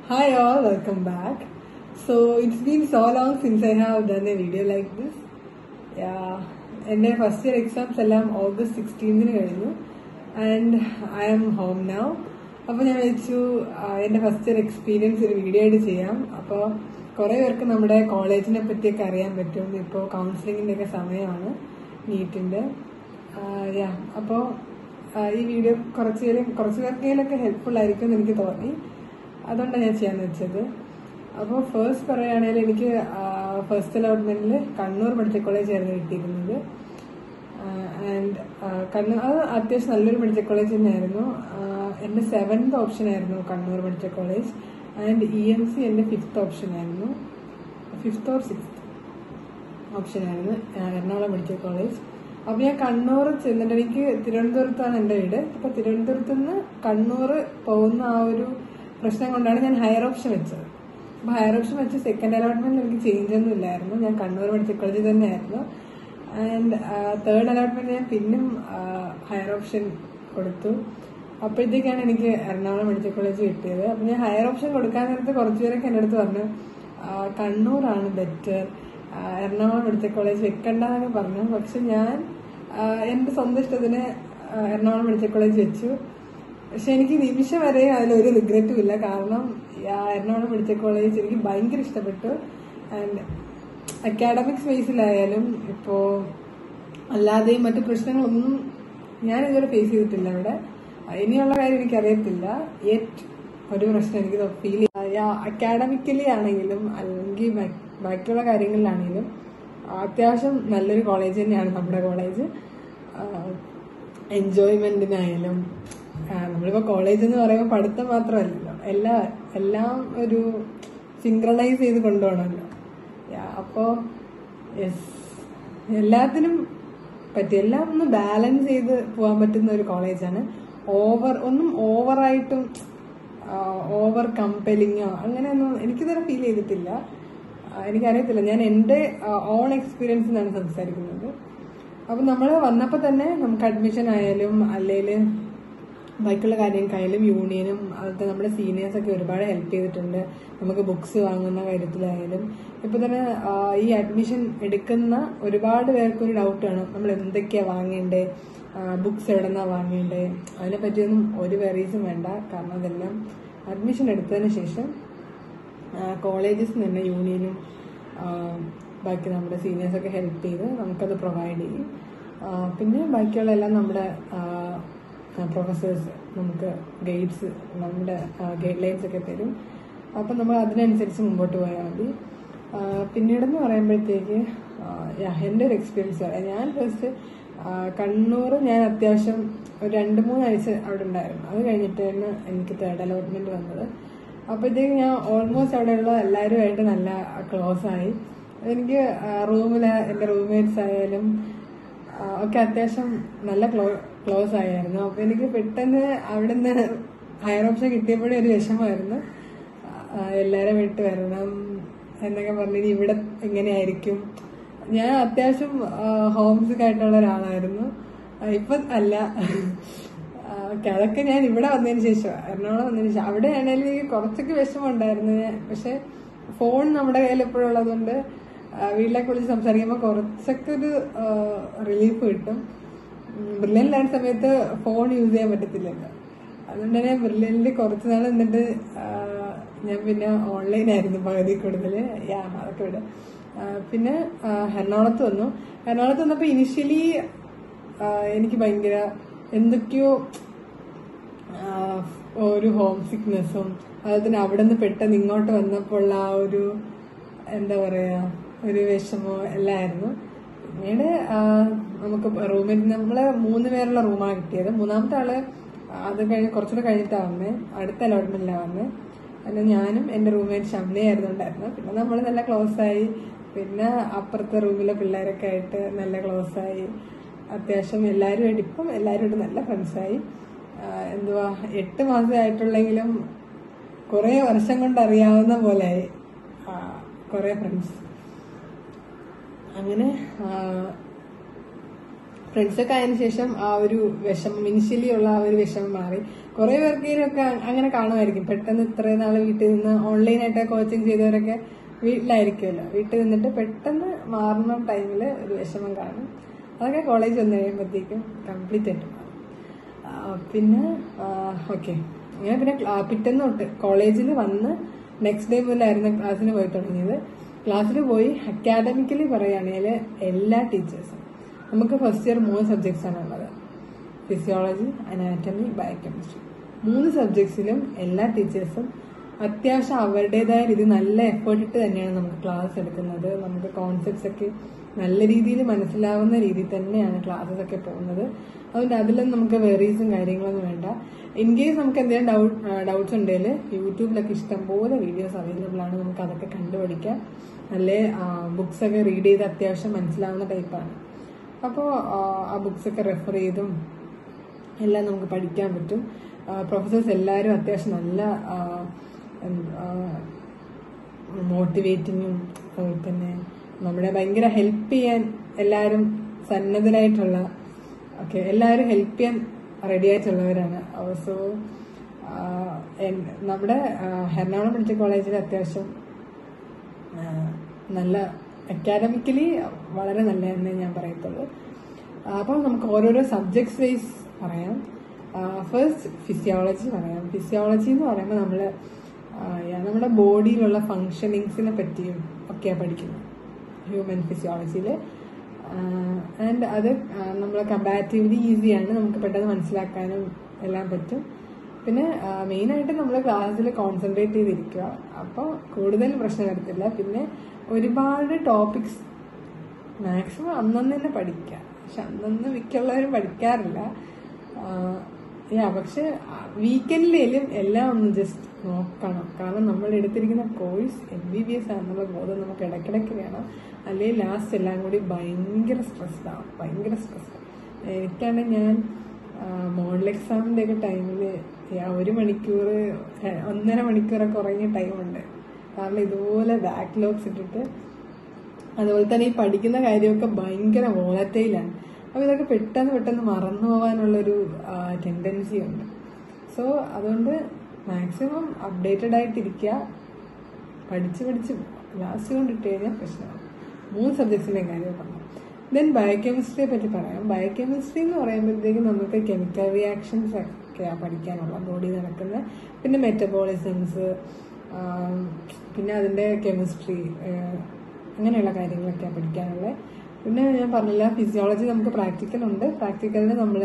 Hi all, welcome back. So it's been so long since I have done a video like this. Yeah, എൻ്റെ first year exams എല്ലാം August സിക്സ്റ്റീൻതിന് കഴിഞ്ഞു and I am home now അപ്പോൾ ഞാൻ വിളിച്ചു എൻ്റെ first year experience ഒരു video ആയിട്ട് ചെയ്യാം അപ്പോൾ കുറേ പേർക്ക് നമ്മുടെ കോളേജിനെ പറ്റിയൊക്കെ അറിയാൻ പറ്റും ഇപ്പോൾ കൗൺസിലിങ്ങിൻ്റെ ഒക്കെ സമയമാണ് നീറ്റിൻ്റെ യാ അപ്പോൾ ഈ വീഡിയോ കുറച്ച് പേരും കുറച്ച് പേർക്കെങ്കിലൊക്കെ ഹെൽപ്ഫുൾ ആയിരിക്കും എന്ന് എനിക്ക് തോന്നി അതുകൊണ്ടാണ് ഞാൻ ചെയ്യാന്ന് വെച്ചത് അപ്പോൾ ഫസ്റ്റ് പറയുകയാണെങ്കിൽ എനിക്ക് ഫസ്റ്റ് അലോട്ട്മെന്റിൽ കണ്ണൂർ മെഡിക്കൽ കോളേജ് ആയിരുന്നു കിട്ടിയിരുന്നത് ആൻഡ് കണ്ണൂർ അത് അത്യാവശ്യം നല്ലൊരു മെഡിക്കൽ കോളേജ് തന്നെയായിരുന്നു എൻ്റെ സെവൻത് ഓപ്ഷൻ ആയിരുന്നു Kannur medical college and E M C എൻ്റെ ഫിഫ്ത്ത് ഓപ്ഷൻ ആയിരുന്നു ഫിഫ്ത്ത് ഓർ സിക്സ്ത് ഓപ്ഷൻ ആയിരുന്നു എറണാകുളം മെഡിക്കൽ കോളേജ് അപ്പോൾ ഞാൻ കണ്ണൂർ ചെന്നിട്ട് എനിക്ക് തിരുവനന്തപുരത്താണ് എൻ്റെ വീട് അപ്പോൾ തിരുവനന്തപുരത്ത് നിന്ന് കണ്ണൂർ പോകുന്ന ആ ഒരു പ്രശ്നം കൊണ്ടാണ് ഞാൻ ഹയർ ഓപ്ഷൻ വെച്ചത് അപ്പോൾ ഹയർ ഓപ്ഷൻ വെച്ച് സെക്കൻഡ് അലോട്ട്മെന്റിൽ എനിക്ക് ചേഞ്ച് ഒന്നും ഇല്ലായിരുന്നു ഞാൻ കണ്ണൂർ മെഡിക്കൽ കോളേജിൽ തന്നെയായിരുന്നു ആൻഡ് തേർഡ് അലോട്ട്മെന്റ് ഞാൻ പിന്നും ഹയർ ഓപ്ഷൻ കൊടുത്തു അപ്പോഴത്തേക്കാണ് എനിക്ക് എറണാകുളം മെഡിക്കൽ കോളേജ് കിട്ടിയത് അപ്പം ഞാൻ ഹയർ ഓപ്ഷൻ കൊടുക്കാൻ നേരത്ത് കുറച്ച് പേരൊക്കെ എൻ്റെ അടുത്ത് പറഞ്ഞു കണ്ണൂരാണ് ബെറ്റർ എറണാകുളം മെഡിക്കൽ കോളേജ് വെക്കണ്ടെന്നൊക്കെ പറഞ്ഞു പക്ഷെ ഞാൻ എൻ്റെ സ്വന്തം ഇഷ്ടത്തിന് എറണാകുളം മെഡിക്കൽ കോളേജ് വെച്ചു പക്ഷെ എനിക്ക് നിമിഷം വരെ അതിലൊരു റിഗ്രറ്റും ഇല്ല കാരണം എറണാകുളം മെഡിക്കൽ കോളേജ് എനിക്ക് ഭയങ്കര ഇഷ്ടപ്പെട്ടു ആൻഡ് അക്കാഡമിക് സ്പേസിലായാലും ഇപ്പോൾ അല്ലാതെയും മറ്റു പ്രശ്നങ്ങളൊന്നും ഞാൻ ഇതുവരെ ഫേസ് ചെയ്തിട്ടില്ല ഇവിടെ ഇനിയുള്ള കാര്യം എനിക്കറിയത്തില്ല യെറ്റ് ഒരു പ്രശ്നം എനിക്ക് ഫീൽ അക്കാഡമിക്കലി ആണെങ്കിലും അല്ലെങ്കിൽ ബാക്കിയുള്ള കാര്യങ്ങളിലാണെങ്കിലും അത്യാവശ്യം നല്ലൊരു കോളേജ് തന്നെയാണ് നമ്മുടെ കോളേജ് എൻജോയ്മെന്റിനായാലും നമ്മളിപ്പോൾ കോളേജ് എന്ന് പറയുമ്പോൾ പഠിത്തം മാത്രമല്ലല്ലോ എല്ലാ എല്ലാം ഒരു സിങ്ക്രണൈസ് ചെയ്ത് കൊണ്ടുപോകണമല്ലോ അപ്പോൾ യെസ് എല്ലാത്തിനും പറ്റി എല്ലാം ഒന്ന് ബാലൻസ് ചെയ്ത് പോകാൻ പറ്റുന്ന ഒരു കോളേജാണ് ഓവർ ഒന്നും ഓവറായിട്ടും ഓവർ കമ്പലിങ്ങോ അങ്ങനെയൊന്നും എനിക്കിതുവരെ ഫീൽ ചെയ്തിട്ടില്ല എനിക്കറിയത്തില്ല ഞാൻ എൻ്റെ ഓൺ എക്സ്പീരിയൻസ് നിന്നാണ് സംസാരിക്കുന്നത് അപ്പം നമ്മൾ വന്നപ്പോൾ തന്നെ നമുക്ക് അഡ്മിഷൻ ആയാലും അല്ലെങ്കിൽ ബാക്കിയുള്ള കാര്യങ്ങൾക്കായാലും യൂണിയനും അതുപോലെ നമ്മുടെ സീനിയേഴ്സ് ഒക്കെ ഒരുപാട് ഹെൽപ്പ് ചെയ്തിട്ടുണ്ട് നമുക്ക് ബുക്സ് വാങ്ങുന്ന കാര്യത്തിലായാലും ഇപ്പൊ തന്നെ ഈ അഡ്മിഷൻ എടുക്കുന്ന ഒരുപാട് പേർക്ക് ഒരു ഡൗട്ട് ആണ് നമ്മൾ എന്തൊക്കെയാ വാങ്ങേണ്ടേ ബുക്സ് എവിടെ നിന്നാ വാങ്ങേണ്ടേ അതിനെ പറ്റിയൊന്നും ഒരു വെറീസും വേണ്ട കാരണം അതെല്ലാം അഡ്മിഷൻ എടുത്തതിന് ശേഷം കോളേജസ് തന്നെ യൂണിയനും ബാക്കി നമ്മുടെ സീനിയേഴ്സൊക്കെ ഹെൽപ്പ് ചെയ്ത് നമുക്കത് പ്രൊവൈഡ് ചെയ്യും പിന്നെ ബാക്കിയുള്ള എല്ലാം നമ്മുടെ പ്രൊഫസേഴ്സ് നമുക്ക് ഗൈഡ്സ് നമ്മുടെ ഗൈഡ് ലൈൻസ് ഒക്കെ തരും അപ്പം നമ്മൾ അതിനനുസരിച്ച് മുമ്പോട്ട് പോയാൽ മതി പിന്നീടെന്ന് പറയുമ്പോഴത്തേക്ക് എൻ്റെ ഒരു എക്സ്പീരിയൻസ് പറയാം ഞാൻ ഫസ്റ്റ് കണ്ണൂർ ഞാൻ അത്യാവശ്യം ഒരു രണ്ട് മൂന്നാഴ്ച അവിടെ ഉണ്ടായിരുന്നു അത് കഴിഞ്ഞിട്ടാണ് എനിക്ക് തേർഡ് അലോട്ട്മെന്റ് വന്നത് അപ്പോഴത്തേക്ക് ഞാൻ ഓൾമോസ്റ്റ് അവിടെയുള്ള എല്ലാവരുമായിട്ട് നല്ല ക്ലോസ് ആയി എനിക്ക് റൂമിലെ എൻ്റെ റൂംമേറ്റ്സ് ആയാലും ഒക്കെ അത്യാവശ്യം നല്ല ക്ലോ ക്ലോസ് ആയിരുന്നു അപ്പൊ എനിക്ക് പെട്ടെന്ന് അവിടെ നിന്ന് ഹയർ ഓപ്ഷൻ കിട്ടിയപ്പോഴേ ഒരു വിഷമമായിരുന്നു എല്ലാരും വിട്ട് വരണം എന്നൊക്കെ പറഞ്ഞിട്ട് ഇവിടെ എങ്ങനെയായിരിക്കും ഞാൻ അത്യാവശ്യം ഹോംസിക് ആയിട്ടുള്ള ഒരാളായിരുന്നു ഇപ്പൊ അല്ല അതൊക്കെ ഞാൻ ഇവിടെ വന്നതിന് ശേഷം എറണാകുളം വന്നതിന് ശേഷം അവിടെ ആണെങ്കിലും എനിക്ക് കുറച്ചൊക്കെ വിഷമം ഉണ്ടായിരുന്നു പക്ഷെ ഫോൺ നമ്മുടെ കയ്യിൽ എപ്പോഴും ഉള്ളതുകൊണ്ട് വീട്ടിലെ കുറിച്ച് സംസാരിക്കുമ്പോൾ കുറച്ചൊക്കെ ഒരു റിലീഫ് കിട്ടും ബ്രില്യനിലായിരുന്ന സമയത്ത് ഫോൺ യൂസ് ചെയ്യാൻ പറ്റത്തില്ലല്ലോ അതുകൊണ്ട് തന്നെ ബ്രില്യനിൽ കുറച്ച് നാൾ നിന്നിട്ട് ഞാൻ പിന്നെ ഓൺലൈനായിരുന്നു പകുതി കൂടുതൽ യാ അതൊക്കെ വിടും പിന്നെ എറണാകുളത്ത് വന്നു എറണാകുളത്ത് വന്നപ്പോൾ ഇനിഷ്യലി എനിക്ക് ഭയങ്കര എന്തൊക്കെയോ ഒരു ഹോം സിക്നെസ്സും അതുപോലെ തന്നെ അവിടെ നിന്ന് പെട്ടെന്ന് ഇങ്ങോട്ട് വന്നപ്പോൾ ആ ഒരു എന്താ പറയാ ഒരു വിഷമോ എല്ലായിരുന്നു പിന്നീട് നമുക്ക് റൂമിൽ നമ്മള് മൂന്ന് പേരുള്ള റൂമാണ് കിട്ടിയത് മൂന്നാമത്തെ ആള് അത് കഴിഞ്ഞ് കുറച്ചുകൂടെ കഴിഞ്ഞിട്ടാണ് വന്നത് അടുത്ത അലോട്ട്മെന്റിലാണ് വന്നത് അതിന് ഞാനും എൻ്റെ റൂംമേറ്റ് ഷംലയായിരുന്നു ഉണ്ടായിരുന്നത് പിന്നെ നമ്മൾ നല്ല ക്ലോസ് ആയി പിന്നെ അപ്പുറത്തെ റൂമിലെ പിള്ളേരൊക്കെ ആയിട്ട് നല്ല ക്ലോസ് ആയി അത്യാവശ്യം എല്ലാവരുമായിട്ട് ഇപ്പം എല്ലാവരുമായിട്ട് നല്ല ഫ്രണ്ട്സായി എന്തുവാ എട്ട് മാസം ആയിട്ടുള്ളെങ്കിലും കുറേ വർഷം കൊണ്ട് അറിയാവുന്ന പോലെയായി കുറേ ഫ്രണ്ട്സ് അങ്ങനെ ഫ്രണ്ട്സൊക്കെ ആയതിനു ശേഷം ആ ഒരു വിഷമം ഇനിഷ്യലി ഉള്ള ആ ഒരു വിഷമം മാറി കുറെ പേർക്കൊക്കെ അങ്ങനെ കാണുമായിരിക്കും പെട്ടെന്ന് ഇത്രയും നാള് വീട്ടിൽ നിന്ന് ഓൺലൈനായിട്ട് കോച്ചിങ് ചെയ്തവരൊക്കെ വീട്ടിലായിരിക്കുമല്ലോ വീട്ടിൽ നിന്നിട്ട് പെട്ടെന്ന് മാറുന്ന ടൈമിൽ ഒരു വിഷമം കാണും അതൊക്കെ കോളേജ് വന്നു കഴിയുമ്പോഴത്തേക്കും കംപ്ലീറ്റ് ആയിട്ട് മാറും ആ, പിന്നെ ഓക്കെ അങ്ങനെ പിന്നെ ക്ലാ- പിറ്റേന്ന് തൊട്ട് കോളേജിൽ വന്ന് നെക്സ്റ്റ് ഡേ മുതലായിരുന്നു ക്ലാസ്സിന് പോയി തുടങ്ങിയത് ക്ലാസ്സിൽ പോയി അക്കാഡമിക്കലി പറയുകയാണെങ്കിൽ എല്ലാ ടീച്ചേഴ്സും നമുക്ക് ഫസ്റ്റ് ഇയർ മൂന്ന് സബ്ജക്ട്സ് ആണ് ഉള്ളത് ഫിസിയോളജി അനാറ്റമി ബയോകെമിസ്ട്രി മൂന്ന് സബ്ജക്ട്സിലും എല്ലാ ടീച്ചേഴ്സും അത്യാവശ്യം അവരുടേതായ രീതി നല്ല എഫേർട്ട് ഇട്ട് തന്നെയാണ് നമുക്ക് ക്ലാസ് എടുക്കുന്നത് നമുക്ക് കോൺസെപ്റ്റ്സ് ഒക്കെ നല്ല രീതിയിൽ മനസ്സിലാവുന്ന രീതിയിൽ തന്നെയാണ് ക്ലാസ്സസ് ഒക്കെ പോകുന്നത് അതുകൊണ്ട് അതിലൊന്നും നമുക്ക് വെറീസും കാര്യങ്ങളൊന്നും വേണ്ട ഇൻ കേസ് നമുക്ക് എന്തെങ്കിലും ഡൗട്ട് ഡൗട്ട്സ് ഉണ്ടെങ്കിൽ യൂട്യൂബിലൊക്കെ ഇഷ്ടംപോലെ വീഡിയോസ് അവൈലബിൾ ആണ് നമുക്ക് അതൊക്കെ കണ്ടുപഠിക്കാം നല്ല ബുക്സ് ഒക്കെ റീഡ് ചെയ്ത് അത്യാവശ്യം മനസ്സിലാവുന്ന ടൈപ്പാണ് അപ്പോൾ ആ ബുക്സ് ഒക്കെ റെഫർ ചെയ്തും എല്ലാം നമുക്ക് പഠിക്കാൻ പറ്റും പ്രൊഫസേഴ്സ് എല്ലാവരും അത്യാവശ്യം നല്ല മോട്ടിവേറ്റിങ്ങും അതുപോലെ തന്നെ നമ്മളെ ഭയങ്കര ഹെൽപ്പ് ചെയ്യാൻ എല്ലാവരും സന്നദ്ധരായിട്ടുള്ള ഓക്കെ എല്ലാവരും ഹെൽപ്പ് ചെയ്യാൻ റെഡി ആയിട്ടുള്ളവരാണ് സോ നമ്മുടെ ആ, എറണാകുളം മെഡിക്കൽ കോളേജിൽ അത്യാവശ്യം ആ, നല്ല അക്കാഡമിക്കലി വളരെ നല്ലതെന്നേ ഞാൻ പറയത്തുള്ളൂ അപ്പോൾ നമുക്ക് ഓരോരോ സബ്ജക്ട്സ് വൈസ് പറയാം ഫസ്റ്റ് ഫിസിയോളജി പറയാം ഫിസിയോളജി എന്ന് പറയുമ്പോൾ നമ്മൾ നമ്മുടെ ബോഡിയിലുള്ള ഫങ്ഷനിങ്സിനെ പറ്റിയും ഒക്കെയാണ് പഠിക്കുന്നത് ഹ്യൂമൻ ഫിസിയോളജിയിൽ ആൻഡ് അത് നമ്മൾ കമ്പാരിറ്റീവ്ലി ഈസിയാണ് നമുക്ക് പെട്ടെന്ന് മനസ്സിലാക്കാനും എല്ലാം പറ്റും പിന്നെ മെയിനായിട്ട് നമ്മൾ ക്ലാസ്സിൽ കോൺസെൻട്രേറ്റ് ചെയ്തിരിക്കുക അപ്പോൾ കൂടുതൽ പ്രശ്നം വരത്തില്ല പിന്നെ ഒരുപാട് ടോപ്പിക്സ് മാക്സിമം അന്നന്ന് തന്നെ പഠിക്കുക പക്ഷെ അന്നന്ന് മിക്കുള്ളവരും പഠിക്കാറില്ല യാ പക്ഷെ വീക്കെൻഡിലേലും എല്ലാം ഒന്ന് ജസ്റ്റ് നോക്കണം കാരണം നമ്മൾ എടുത്തിരിക്കുന്ന course M B B S ആണെന്നുള്ള ബോധം നമുക്ക് ഇടയ്ക്കിടയ്ക്ക് വേണം അല്ലെങ്കിൽ ലാസ്റ്റ് എല്ലാം കൂടി ഭയങ്കര സ്ട്രെസ്ഡ് ആവും ഭയങ്കര സ്ട്രെസ്ഡ് എനിക്കാണെങ്കിൽ ഞാൻ മോഡൽ എക്സാമിൻ്റെ ഒക്കെ ടൈമിൽ ഒരു മണിക്കൂർ ര- ഒന്നര മണിക്കൂറൊക്കെ ഉറങ്ങിയ ടൈമുണ്ട് കാരണം ഇതുപോലെ ബാക്ക്ലോഗ്സ് ഇട്ടിട്ട് അതുപോലെ തന്നെ ഈ പഠിക്കുന്ന കാര്യമൊക്കെ ഭയങ്കര വോളറ്റൈലാണ് അപ്പോൾ ഇതൊക്കെ പെട്ടെന്ന് പെട്ടെന്ന് മറന്നു പോകാനുള്ളൊരു ടെൻഡൻസി ഉണ്ട് സോ അതുകൊണ്ട് മാക്സിമം അപ്ഡേറ്റഡ് ആയിട്ടിരിക്കുക പഠിച്ച് പഠിച്ച് ലാസ്റ്റ് കൊണ്ടിട്ട് കഴിഞ്ഞാൽ പ്രശ്നമാണ് മൂന്ന് സബ്ജക്ട്സിൻ്റെ കാര്യം പറഞ്ഞു ദെൻ ബയോകെമിസ്ട്രിയെ പറ്റി പറയാം ബയോകെമിസ്ട്രി എന്ന് പറയുമ്പോഴത്തേക്കും നമുക്ക് കെമിക്കൽ റിയാക്ഷൻസ് ഒക്കെയാണ് പഠിക്കാനുള്ള ബോഡി നടക്കുന്ന പിന്നെ മെറ്റബോളിസംസ് പിന്നെ അതിൻ്റെ കെമിസ്ട്രി അങ്ങനെയുള്ള കാര്യങ്ങളൊക്കെയാണ് പഠിക്കാനുള്ളത് പിന്നെ ഞാൻ പറഞ്ഞില്ല ഫിസിയോളജി നമുക്ക് പ്രാക്ടിക്കൽ ഉണ്ട് പ്രാക്ടിക്കലിന് നമ്മൾ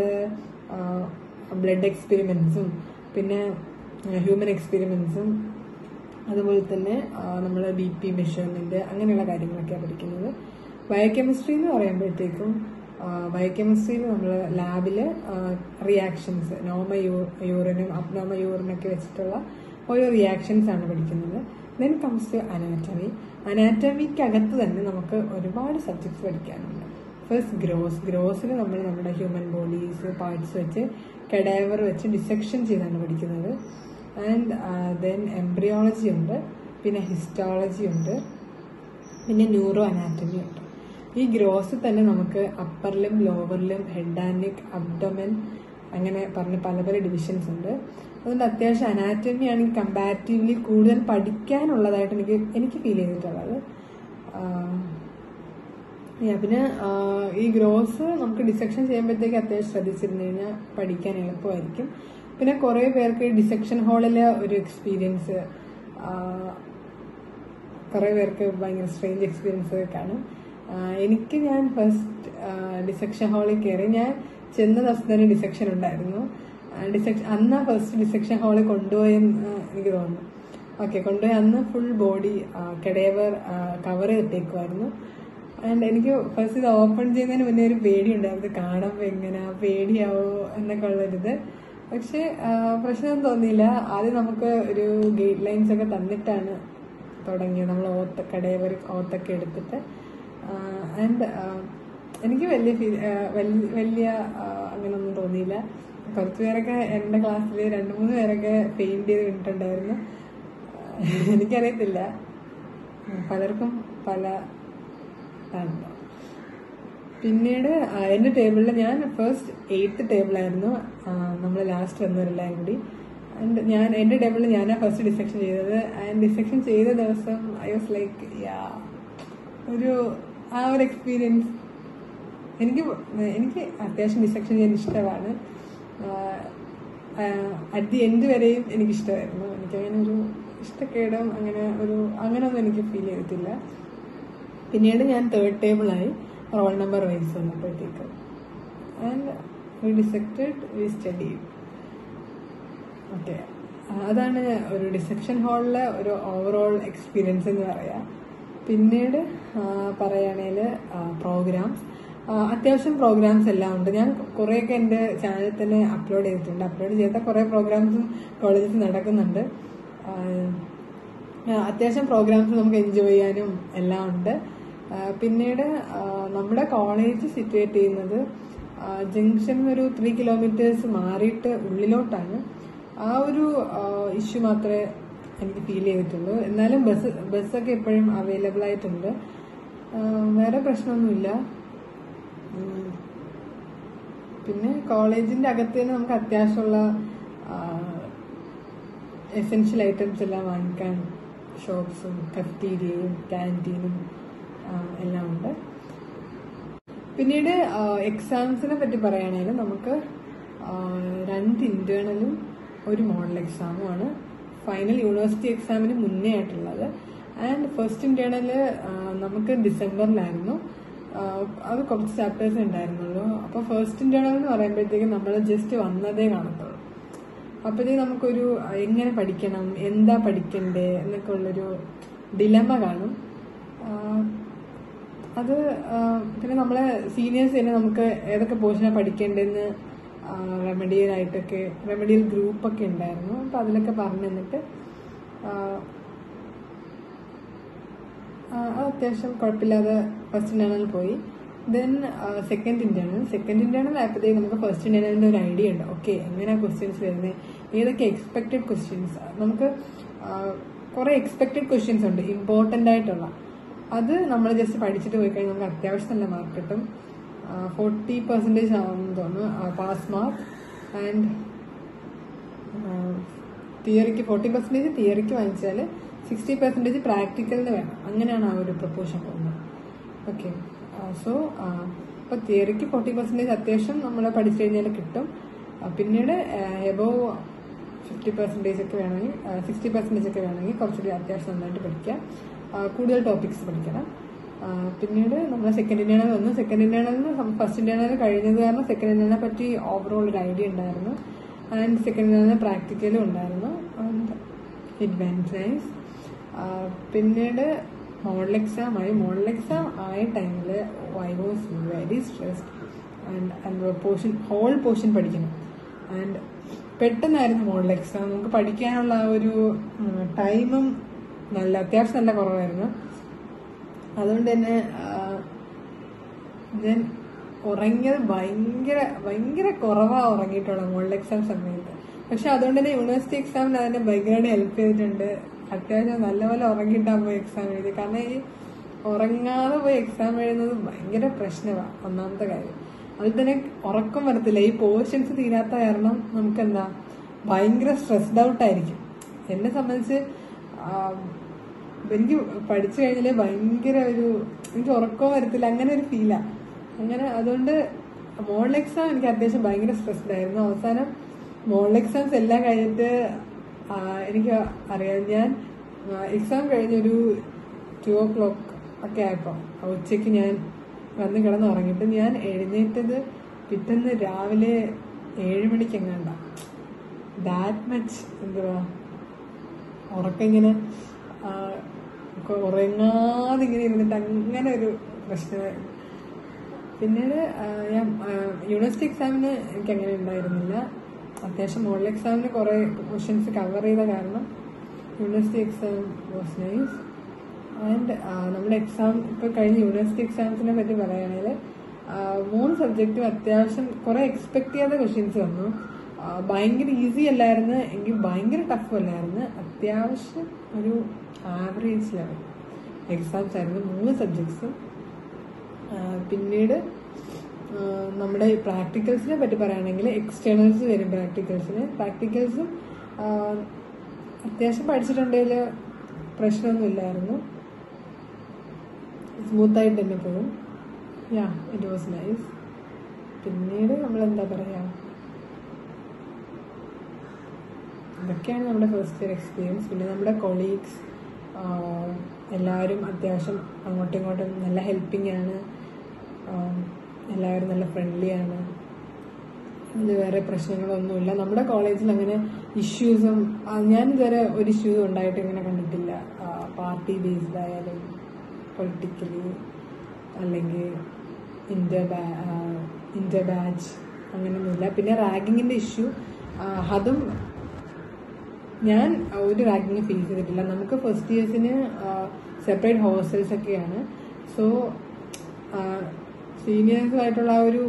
ബ്ലഡ് എക്സ്പെരിമെൻസും പിന്നെ ഹ്യൂമൻ എക്സ്പെരിമെൻസും അതുപോലെ തന്നെ നമ്മൾ ബി പി മെഷർമെന്റ് അങ്ങനെയുള്ള കാര്യങ്ങളൊക്കെയാണ് പഠിക്കുന്നത് ബയോകെമിസ്ട്രി എന്ന് പറയുമ്പോഴത്തേക്കും ബയോകെമിസ്ട്രിയിൽ നമ്മൾ ലാബിൽ റിയാക്ഷൻസ് നോമ യൂ യൂറിനും അബ്നോമ യൂറിനൊക്കെ വെച്ചിട്ടുള്ള ഓരോ റിയാക്ഷൻസ് ആണ് പഠിക്കുന്നത് ദെൻ കംസ് ടു അനാറ്റമി അനാറ്റമിക്കകത്ത് തന്നെ നമുക്ക് ഒരുപാട് സബ്ജക്ട്സ് പഠിക്കാനുണ്ട് ഫസ്റ്റ് ഗ്രോസ് ഗ്രോസിൽ നമ്മൾ നമ്മുടെ ഹ്യൂമൻ ബോഡീസ് പാർട്സ് വെച്ച് കഡാവർ വെച്ച് ഡിസെക്ഷൻ ചെയ്താണ് പഠിക്കുന്നത് ആൻഡ് ദെൻ എംബ്രിയോളജി ഉണ്ട് പിന്നെ ഹിസ്റ്റോളജി ഉണ്ട് പിന്നെ ന്യൂറോ അനാറ്റമി ഉണ്ട് ഈ ഗ്രോസ് തന്നെ നമുക്ക് അപ്പറിലും ലോവറിലും ഹെഡ് ആൻഡ് നെക്ക് അബ്ഡോമൻ അങ്ങനെ പറഞ്ഞ് പല പല ഡിവിഷൻസ് ഉണ്ട് അതുകൊണ്ട് അത്യാവശ്യം അനാറ്റമി ആണെങ്കിൽ കമ്പാരിറ്റീവ്ലി കൂടുതൽ പഠിക്കാനുള്ളതായിട്ട് എനിക്ക് എനിക്ക് ഫീൽ ചെയ്തിട്ടുള്ളത് ആഹ് Yeah, പിന്നെ ആഹ് ഈ ഗ്രോസ് നമുക്ക് ഡിസെക്ഷൻ ചെയ്യുമ്പോഴത്തേക്ക് അത്യാവശ്യം ശ്രദ്ധിച്ചിരുന്നു കഴിഞ്ഞാൽ പഠിക്കാൻ എളുപ്പമായിരിക്കും പിന്നെ കുറേ പേർക്ക് ഡിസെക്ഷൻ ഹാളിലെ ഒരു എക്സ്പീരിയൻസ് കുറേ പേർക്ക് ഭയങ്കര സ്ട്രേഞ്ച് എക്സ്പീരിയൻസ് കാണും ആഹ് എനിക്ക് ഞാൻ ഫസ്റ്റ് ഡിസെക്ഷൻ ഹാളിൽ കയറി ഞാൻ ചെന്ന ദിവസം തന്നെ ഡിസെക്ഷൻ ഉണ്ടായിരുന്നു ഡിസെക്ഷൻ അന്ന് ഫസ്റ്റ് ഡിസെക്ഷൻ ഹാളിൽ കൊണ്ടുപോയെന്ന് എനിക്ക് തോന്നുന്നു ഓക്കെ കൊണ്ടുപോയി അന്ന് ഫുൾ ബോഡി കെടേവർ കവർ ചെയ്തിട്ടേക്കുമായിരുന്നു ആൻഡ് എനിക്ക് ഫസ്റ്റ് ഇത് ഓപ്പൺ ചെയ്യുന്നതിന് മുന്നേ ഒരു പേടിയുണ്ടായിരുന്നു കാണുമ്പോൾ എങ്ങനെ പേടിയാവോ എന്നൊക്കെ ഉള്ളൊരിത് പക്ഷെ പ്രശ്നം തോന്നിയില്ല ആദ്യം നമുക്ക് ഒരു ഗൈഡ് ലൈൻസ് ഒക്കെ തന്നിട്ടാണ് തുടങ്ങിയത് നമ്മൾ ഓത്ത കടയവർ ഓത്തൊക്കെ എടുത്തിട്ട് ആൻഡ് എനിക്ക് വലിയ ഫീൽ വലിയ വലിയ അങ്ങനെയൊന്നും തോന്നിയില്ല കുറച്ച് പേരൊക്കെ എൻ്റെ ക്ലാസ്സിൽ രണ്ട് മൂന്ന് പേരൊക്കെ പെയിൻറ് ചെയ്ത് കണ്ടിട്ടുണ്ടായിരുന്നു എനിക്കറിയത്തില്ല പലർക്കും പല ഇതാണ് പിന്നീട് ആ, എൻ്റെ ടേബിളിൽ ഞാൻ ഫസ്റ്റ് എയ്ത്ത് ടേബിളായിരുന്നു നമ്മൾ ലാസ്റ്റ് വന്നവരെല്ലാം കൂടി ആൻഡ് ഞാൻ എൻ്റെ ടേബിളിൽ ഞാനാണ് ഫസ്റ്റ് ഡിസെക്ഷൻ ചെയ്തത് ആൻഡ് ഡിസെക്ഷൻ ചെയ്ത ദിവസം ഐ വാസ് ലൈക്ക് യാ ഒരു ആ ഒരു എക്സ്പീരിയൻസ് എനിക്ക് എനിക്ക് അത്യാവശ്യം ഡിസെക്ഷൻ ചെയ്യാൻ ഇഷ്ടമാണ് അറ്റ് ദി എൻഡ് വരെയും എനിക്ക് ഇഷ്ടമായിരുന്നു എനിക്കങ്ങനെ ഒരു ഇഷ്ടക്കേടും അങ്ങനെ ഒരു അങ്ങനെയൊന്നും എനിക്ക് ഫീൽ ചെയ്തിട്ടില്ല പിന്നീട് ഞാൻ തേർഡ് ടേബിളായി റോൾ നമ്പർ വൈസ് വന്നപ്പോഴത്തേക്ക് and we dissected we study okay അതാണ് ഒരു ഡിസെപ്ഷൻ ഹാളിലെ ഒരു ഓവറോൾ എക്സ്പീരിയൻസ് എന്ന് പറയാം പിന്നീട് പറയുകയാണെങ്കിൽ പ്രോഗ്രാംസ് അത്യാവശ്യം പ്രോഗ്രാംസ് എല്ലാം ഉണ്ട് ഞാൻ കുറേയൊക്കെ എൻ്റെ ചാനലിൽ തന്നെ അപ്ലോഡ് ചെയ്തിട്ടുണ്ട് അപ്ലോഡ് ചെയ്ത കുറേ പ്രോഗ്രാംസും കോളേജിൽ നടക്കുന്നുണ്ട് ആ, ആ, അത്യാവശ്യം പ്രോഗ്രാംസ് നമുക്ക് എൻജോയ് ചെയ്യാനും എല്ലാം ഉണ്ട് ആ, പിന്നീട് ആ, നമ്മുടെ കോളേജ് സിറ്റുവേറ്റ് ചെയ്യുന്നത് ജംഗ്ഷൻ ഒരു ത്രീ കിലോമീറ്റേഴ്സ് മാറിയിട്ട് ഉള്ളിലോട്ടാണ് ആ ഒരു ഇഷ്യൂ മാത്രമേ എനിക്ക് ഫീൽ ചെയ്തിട്ടുള്ളൂ എന്നാലും ബസ് ബസ്സൊക്കെ എപ്പോഴും അവൈലബിൾ ആയിട്ടുണ്ട് ആ, വേറെ പ്രശ്നമൊന്നുമില്ല ഉം. പിന്നെ കോളേജിന്റെ അകത്ത് തന്നെ നമുക്ക് അത്യാവശ്യമുള്ള എസെൻഷ്യൽ ഐറ്റംസ് എല്ലാം വാങ്ങിക്കാൻ ഷോപ്സും കഫ്റ്റീരിയയും ക്യാൻറ്റീനും എല്ലാം ഉണ്ട് പിന്നീട് എക്സാംസിനെ പറ്റി പറയുകയാണെങ്കിൽ നമുക്ക് ആ, രണ്ട് ഇന്റേണലും ഒരു മോഡൽ എക്സാമുമാണ് ഫൈനൽ യൂണിവേഴ്സിറ്റി എക്സാമിന് മുന്നേ ആയിട്ടുള്ളത് ആൻഡ് ഫസ്റ്റ് ഇന്റേണല് നമുക്ക് ഡിസംബറിലായിരുന്നു ആ, അത് കുറച്ച് ചാപ്റ്റേഴ്സ് ഉണ്ടായിരുന്നുള്ളൂ അപ്പോൾ ഫസ്റ്റ് ഇന്റേണൽ എന്ന് പറയുമ്പോഴത്തേക്കും നമ്മൾ ജസ്റ്റ് വന്നതേ കാണത്തുള്ളൂ അപ്പോഴത്തേക്ക് നമുക്കൊരു എങ്ങനെ പഠിക്കണം എന്താ പഠിക്കണ്ടേ എന്നൊക്കെ ഉള്ളൊരു ഡിലമ കാണും ആ, അത് ആ, പിന്നെ നമ്മളെ സീനിയേഴ്സ് തന്നെ നമുക്ക് ഏതൊക്കെ പോർഷനാണ് പഠിക്കേണ്ടതെന്ന് റെമഡിയൽ ആയിട്ടൊക്കെ റെമഡിയൽ ഗ്രൂപ്പൊക്കെ ഉണ്ടായിരുന്നു അപ്പോൾ അതിലൊക്കെ പറഞ്ഞു തന്നിട്ട് ആ, ആ, അത് അത്യാവശ്യം കുഴപ്പമില്ലാതെ ഫസ്റ്റ് ഇന്റേണൽ പോയി then second internal second internal ആയപ്പോഴത്തേക്ക് നമുക്ക് ഫസ്റ്റ് ഇന്റേണലിന്റെ ഒരു ഐഡിയ ഉണ്ട് ഓക്കെ എങ്ങനെയാണ് ക്വസ്റ്റ്യൻസ് വരുന്നത് ഏതൊക്കെ എക്സ്പെക്റ്റഡ് ക്വസ്റ്റ്യൻസ് നമുക്ക് കുറെ എക്സ്പെക്റ്റഡ് ക്വസ്റ്റ്യൻസ് ഉണ്ട് ഇമ്പോർട്ടൻ്റ് ആയിട്ടുള്ള അത് നമ്മൾ ജസ്റ്റ് പഠിച്ചിട്ട് പോയി കഴിഞ്ഞാൽ നമുക്ക് അത്യാവശ്യം നല്ല മാർക്ക് കിട്ടും ഫോർട്ടി പെർസെൻറ്റേജ് ആണെന്ന് തോന്നുന്നു പാസ് മാർക്ക് ആൻഡ് തിയറിക്ക് ഫോർട്ടി പെർസെൻറ്റേജ് തിയറിക്ക് വാങ്ങിച്ചാൽ സിക്സ്റ്റി പെർസെൻറ്റേജ് പ്രാക്ടിക്കലിന് വേണം അങ്ങനെയാണ് ആ ഒരു പ്രപ്പോഷൻ പോകുന്നത് ഓക്കെ സോ ഇപ്പോൾ തിയറിക്ക് ഫോർട്ടി പെർസെൻറ്റേജ് അത്യാവശ്യം നമ്മൾ പഠിച്ചു കഴിഞ്ഞാൽ കിട്ടും ആ, പിന്നീട് എബോവ് ഫിഫ്റ്റി പെർസെൻറ്റേജ് ഒക്കെ വേണമെങ്കിൽ സിക്സ്റ്റി പെർസെൻറ്റേജ് ഒക്കെ വേണമെങ്കിൽ കുറച്ചുകൂടി അത്യാവശ്യം നന്നായിട്ട് പഠിക്കുക ആ, കൂടുതൽ ടോപ്പിക്സ് പഠിക്കണം ആ, പിന്നീട് നമ്മൾ സെക്കൻഡ് ഇന്റേണൽ വന്നു സെക്കൻഡ് ഇന്റേണലിന് ഫസ്റ്റ് ഇന്റേണൽ കഴിഞ്ഞത് കാരണം സെക്കൻഡ് ഇന്റേണലിനെ പറ്റി ഓവറോൾ ഒരു ഐഡിയ ഉണ്ടായിരുന്നു ആൻഡ് സെക്കൻഡ് ഇന്റേണലിന് പ്രാക്ടിക്കലും ഉണ്ടായിരുന്നു ആൻഡ് ഇറ്റ് വെൻസ് നൈസ് പിന്നീട് മോഡൽ എക്സാം ആയി മോഡൽ എക്സാം ആയ ടൈമിൽ I was very stressed and and portion whole portion പഠിക്കണം ആൻഡ് പെട്ടെന്നായിരുന്നു മോഡൽ എക്സാം നമുക്ക് പഠിക്കാനുള്ള ആ ഒരു ടൈമും നല്ല അത്യാവശ്യം നല്ല കുറവായിരുന്നു അതുകൊണ്ട് തന്നെ ആ, ഞാൻ ഉറങ്ങിയത് ഭയങ്കര ഭയങ്കര കുറവാ ഉറങ്ങിയിട്ടുള്ളത് മോഡൽ എക്സാം സമയത്ത് പക്ഷെ അതുകൊണ്ട് തന്നെ യൂണിവേഴ്സിറ്റി എക്സാമിന് അതിനെ ഭയങ്കരമായിട്ട് ഹെൽപ്പ് ചെയ്തിട്ടുണ്ട് അത്യാവശ്യം നല്ലപോലെ ഉറങ്ങിയിട്ടാണ് പോയി എക്സാം എഴുതി കാരണം ഈ ഉറങ്ങാതെ പോയി എക്സാം എഴുതുന്നത് ഭയങ്കര പ്രശ്നമാണ് ഒന്നാമത്തെ കാര്യം അതിൽ തന്നെ ഉറക്കം വരത്തില്ല ഈ പോർഷൻസ് തീരാത്ത കാരണം നമുക്ക് എന്താ ഭയങ്കര സ്ട്രെസ്ഡ് ഔട്ട് ആയിരിക്കും എന്നെ സംബന്ധിച്ച് ആ, എനിക്ക് പഠിച്ചു കഴിഞ്ഞാൽ ഭയങ്കര ഒരു എനിക്ക് ഉറക്കവും വരത്തില്ല അങ്ങനെ ഒരു ഫീലാ അങ്ങനെ അതുകൊണ്ട് മോഡൽ എക്സാം എനിക്ക് അത്യാവശ്യം ഭയങ്കര സ്ട്രെസ്ഡ് ആയിരുന്നു അവസാനം മോഡൽ എക്സാംസ് എല്ലാം കഴിഞ്ഞിട്ട് ആ, എനിക്ക് അറിയാം ഞാൻ എക്സാം കഴിഞ്ഞൊരു ടു ഓ ക്ലോക്ക് ഒക്കെ ആയപ്പോൾ ഉച്ചയ്ക്ക് ഞാൻ വന്ന് കിടന്ന് ഉറങ്ങിയിട്ട് ഞാൻ എഴുന്നേറ്റത് പിറ്റേന്ന് രാവിലെ ഏഴ് മണിക്ക് എങ്ങാണ്ട ദാറ്റ് മച്ച് എന്തുവാ ഉറക്കം ഇങ്ങനെ ആ, കൊ- ഉറങ്ങാതെ ഇങ്ങനെ ഇരുന്നിട്ട് അങ്ങനെ ഒരു പ്രശ്നമായിരുന്നു പിന്നീട് ആ, ഞാൻ ആ, യൂണിവേഴ്സിറ്റി എക്സാമിന് എനിക്ക് അങ്ങനെ ഉണ്ടായിരുന്നില്ല അത്യാവശ്യം മോഡൽ എക്സാമിന് കുറേ ക്വസ്റ്റ്യൻസ് കവർ ചെയ്ത കാരണം university exam was nice and നമ്മുടെ എക്സാം ഇപ്പോൾ കഴിഞ്ഞ യൂണിവേഴ്സിറ്റി എക്സാംസിനെ പറ്റി പറയുകയാണെങ്കിൽ ആ, മൂന്ന് സബ്ജക്റ്റും അത്യാവശ്യം കുറേ എക്സ്പെക്ട് ചെയ്യാത്ത ക്വസ്റ്റ്യൻസ് വന്നു ആ, ഭയങ്കര ഈസി അല്ലായിരുന്നു എങ്കിൽ ഭയങ്കര ടഫ് അല്ലായിരുന്നു അത്യാവശ്യം ഒരു ആവറേജ് ലെവൽ എക്സാംസ് ആയിരുന്നു മൂന്ന് സബ്ജക്ട്സും പിന്നീട് നമ്മുടെ പ്രാക്ടിക്കൽസിനെ പറ്റി പറയുകയാണെങ്കിൽ എക്സ്റ്റേണൽസ് വരും പ്രാക്ടിക്കൽസിന് പ്രാക്ടിക്കൽസും അത്യാവശ്യം പഠിച്ചിട്ടുണ്ടെങ്കിൽ പ്രശ്നമൊന്നുമില്ലായിരുന്നു സ്മൂത്തായിട്ട് തന്നെ പോകും യാ ഇറ്റ് വാസ് നൈസ് പിന്നീട് നമ്മൾ എന്താ പറയുക ഇതൊക്കെയാണ് നമ്മുടെ ഫസ്റ്റ് ഇയർ എക്സ്പീരിയൻസ് പിന്നെ നമ്മുടെ കൊളീഗ്സ് എല്ലാവരും അത്യാവശ്യം അങ്ങോട്ടും ഇങ്ങോട്ടും നല്ല ഹെൽപ്പിംഗ് ആണ് ആഹ് എല്ലാവരും നല്ല ഫ്രണ്ട്ലി ആണ് ഇത് വേറെ പ്രശ്നങ്ങളൊന്നുമില്ല നമ്മുടെ കോളേജിൽ അങ്ങനെ ഇഷ്യൂസും ഞാൻ ഇതുവരെ ഒരു ഇഷ്യൂ ഉണ്ടായിട്ട് ഇങ്ങനെ കണ്ടിട്ടില്ല പാർട്ടി ബേസ്ഡ് ആയാലും പൊളിറ്റിക്കലി അല്ലെങ്കിൽ ഇന്ത്യ ഇന്ത്യ ബാച്ച് അങ്ങനെയൊന്നുമില്ല പിന്നെ റാഗിങ്ങിൻ്റെ ഇഷ്യൂ അതും ഞാൻ ഒരു റാഗിങ് ഫീൽ ചെയ്തിട്ടില്ല നമുക്ക് ഫസ്റ്റ് ഇയേഴ്സിന് സെപ്പറേറ്റ് ഹോസ്റ്റൽസ് ഒക്കെയാണ് സോ സീനിയേഴ്സുമായിട്ടുള്ള ആ ഒരു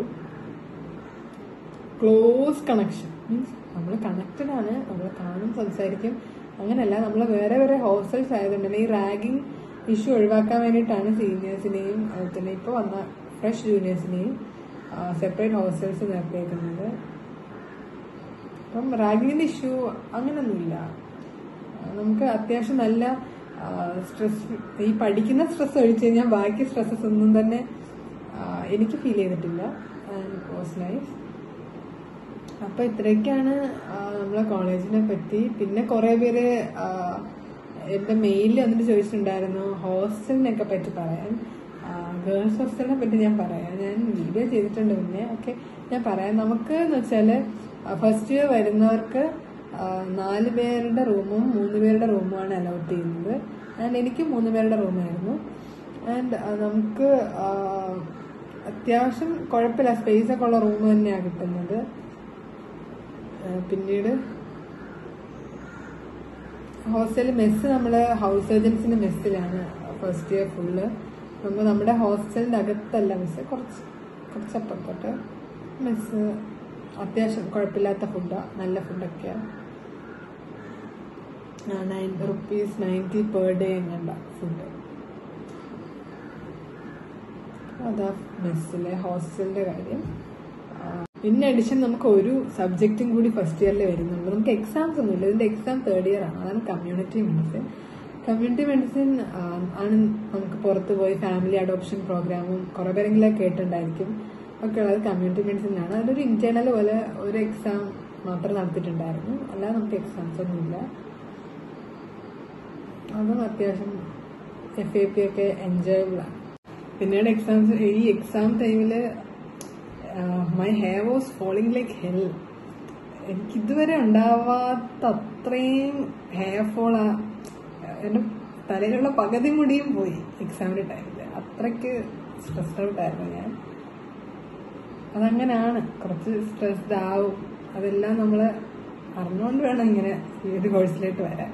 ക്ലോസ് കണക്ഷൻ മീൻസ് നമ്മൾ കണക്റ്റഡ് ആണ് നമ്മൾ കാണും സംസാരിക്കും അങ്ങനെയല്ല നമ്മൾ വേറെ വേറെ ഹോസ്റ്റൽസ് ആയതുകൊണ്ട് തന്നെ ഈ റാഗിങ് ഇഷ്യൂ ഒഴിവാക്കാൻ വേണ്ടിയിട്ടാണ് സീനിയേഴ്സിനെയും അതുപോലെ തന്നെ ഇപ്പോൾ വന്ന ഫ്രഷ് ജൂനിയേഴ്സിനെയും സെപ്പറേറ്റ് ഹോസ്റ്റൽസ് നിർത്തിയേക്കുന്നത് അപ്പം റാഗിങ്ങിന്റെ ഇഷ്യൂ അങ്ങനൊന്നുമില്ല നമുക്ക് അത്യാവശ്യം നല്ല സ്ട്രെസ് ഈ പഠിക്കുന്ന സ്ട്രെസ് ഒഴിച്ച് കഴിഞ്ഞാൽ ബാക്കി സ്ട്രെസ്സസ് ഒന്നും തന്നെ ആ, എനിക്ക് ഫീൽ ചെയ്തിട്ടില്ല വാസ് നൈസ് അപ്പൊ ഇത്രയൊക്കെയാണ് ആ, നമ്മളെ കോളേജിനെ പറ്റി പിന്നെ കുറെ പേര് ആ, എന്റെ മെയിലിൽ വന്നിട്ട് ചോദിച്ചിട്ടുണ്ടായിരുന്നു ഹോസ്റ്റലിനെയൊക്കെ പറ്റി പറയാൻ ഗേൾസ് ഹോസ്റ്റലിനെ പറ്റി ഞാൻ പറയാം ഞാൻ വീഡിയോ ചെയ്തിട്ടുണ്ട് മുന്നേ ഓക്കെ ഞാൻ പറയാം നമുക്ക് എന്ന് വെച്ചാല് ഫസ്റ്റ് ഇയർ വരുന്നവർക്ക് ആ, നാല് പേരുടെ റൂമും മൂന്ന് പേരുടെ റൂമുമാണ് അലോട്ട് ചെയ്യുന്നത് ആൻഡ് എനിക്ക് മൂന്ന് പേരുടെ റൂമായിരുന്നു ആൻഡ് നമുക്ക് ആ, അത്യാവശ്യം കുഴപ്പമില്ല സ്പേസ് ഒക്കെ ഉള്ള റൂം തന്നെയാണ് കിട്ടുന്നത് ആ, പിന്നീട് ഹോസ്റ്റൽ മെസ്സ് നമ്മൾ ഹൗസ് സർജൻസിന്റെ മെസ്സിലാണ് ഫസ്റ്റ് ഇയർ ഫുള്ള് നമ്മൾ നമ്മുടെ ഹോസ്റ്റലിന്റെ അകത്തല്ല മെസ്സ് കുറച്ച് കുറച്ചപ്പുറത്തോട്ട് മെസ്സ് അത്യാവശ്യം കുഴപ്പമില്ലാത്ത ഫുഡാണ് നല്ല ഫുഡൊക്കെയാണ് nine rupees ninety per day എങ്ങണ്ട ഫുഡ് അതാ മെസ്സിലെ ഹോസ്റ്റലിന്റെ കാര്യം ഇൻ അഡിഷൻ നമുക്ക് ഒരു സബ്ജക്റ്റും കൂടി ഫസ്റ്റ് ഇയറിൽ വരുന്നുണ്ട് നമുക്ക് എക്സാംസ് ഒന്നുമില്ല ഇതിന്റെ എക്സാം തേർഡ് ഇയർ ആണ് അതാണ് കമ്മ്യൂണിറ്റി മെഡിസിൻ കമ്മ്യൂണിറ്റി മെഡിസിൻ ആണ് നമുക്ക് പുറത്ത് പോയി ഫാമിലി അഡോപ്ഷൻ പ്രോഗ്രാമും കുറെ പേരെങ്കിലും കേട്ടിട്ടുണ്ടായിരിക്കും ഒക്കെ ഉള്ളത് കമ്മ്യൂണിറ്റി മെഡിസിനിലാണ് അതിലൊരു ഇന്റേണൽ പോലെ ഒരു എക്സാം മാത്രം നടത്തിയിട്ടുണ്ടായിരുന്നു അല്ലാതെ നമുക്ക് എക്സാംസ് ഒന്നുമില്ല അതും അത്യാവശ്യം എഫ് എ പി ഒക്കെ എൻജോയബിൾ ആണ് പിന്നീട് എക്സാംസ് ഈ എക്സാം ടൈമില് my hair was falling like hell എനിക്ക് ഇതുവരെ ഉണ്ടാവാത്ത അത്രയും ഹെയർ ഫോൾ എന്റെ തലയിലുള്ള പകുതി മുടിയും പോയി എക്സാമിന്റെ ടൈമില് അത്രയ്ക്ക് സ്ട്രെസ്ഡ് ഔട്ട് ആയിരുന്നു ഞാൻ അതങ്ങനെയാണ് കുറച്ച് സ്ട്രെസ്ഡ് ആവും അതെല്ലാം നമ്മൾ അറിഞ്ഞുകൊണ്ട് വേണം ഇങ്ങനെ ഈ ഒരു കോഴ്സിലേക്ക് വരാൻ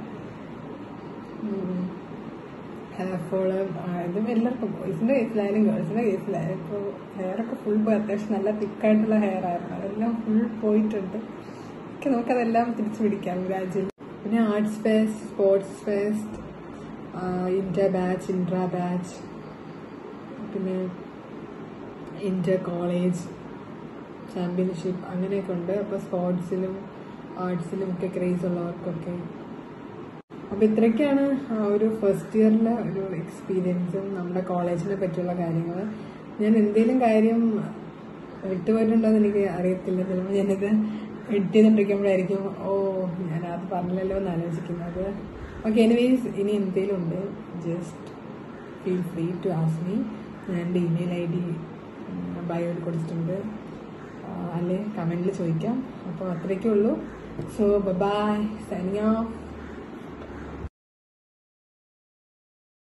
ഹെയർ ഫോള് ഇതും എല്ലാവർക്കും ബോയ്സിന്റെ കേസിലായാലും ഗേൾസിന്റെ കേസിലായാലും ഇപ്പോൾ ഹെയർ ഒക്കെ ഫുൾ പോയി അത്യാവശ്യം നല്ല തിക്കായിട്ടുള്ള ഹെയർ ആയിരുന്നു അതെല്ലാം ഫുൾ പോയിട്ടുണ്ട് ഒക്കെ നമുക്കതെല്ലാം തിരിച്ചു പിടിക്കാം ഗ്രാജുവലി പിന്നെ arts fest sports fest inter batch intra batch പിന്നെ ഇന്റർ കോളേജ് ചാമ്പ്യൻഷിപ്പ് അങ്ങനെയൊക്കെ ഉണ്ട് അപ്പോൾ സ്പോർട്സിലും ആർട്സിലും ഒക്കെ ക്രേസ് ഉള്ളവർക്കൊക്കെ അപ്പൊ ഇത്രയൊക്കെയാണ് ആ ഒരു ഫസ്റ്റ് ഇയറിലെ ഒരു എക്സ്പീരിയൻസും നമ്മുടെ കോളേജിനെ പറ്റിയുള്ള കാര്യങ്ങൾ ഞാൻ എന്തെങ്കിലും കാര്യം വിട്ടുപോയിട്ടുണ്ടോ എന്ന് എനിക്ക് അറിയത്തില്ല ചിലപ്പോൾ ഞാനിത് എഡിറ്റ് ചെയ്തുകൊണ്ടിരിക്കുമ്പോഴായിരിക്കും ഓ ഞാൻ അത് പറഞ്ഞില്ലല്ലോ എന്ന് ആലോചിക്കുന്നത് ഓക്കെ എനിവേസ് ഇനി എന്തെങ്കിലും ഉണ്ട് just feel free to ask me ഞാൻ എൻ്റെ ഇമെയിൽ ഐ ഡി ബയോയിൽ കൊടുത്തിട്ടുണ്ട് ആ, അല്ലെ കമൻറ്റിൽ ചോദിക്കാം അപ്പോൾ അത്രയൊക്കെ ഉള്ളൂ സോ ബൈ സൈനിങ് ഓഫ്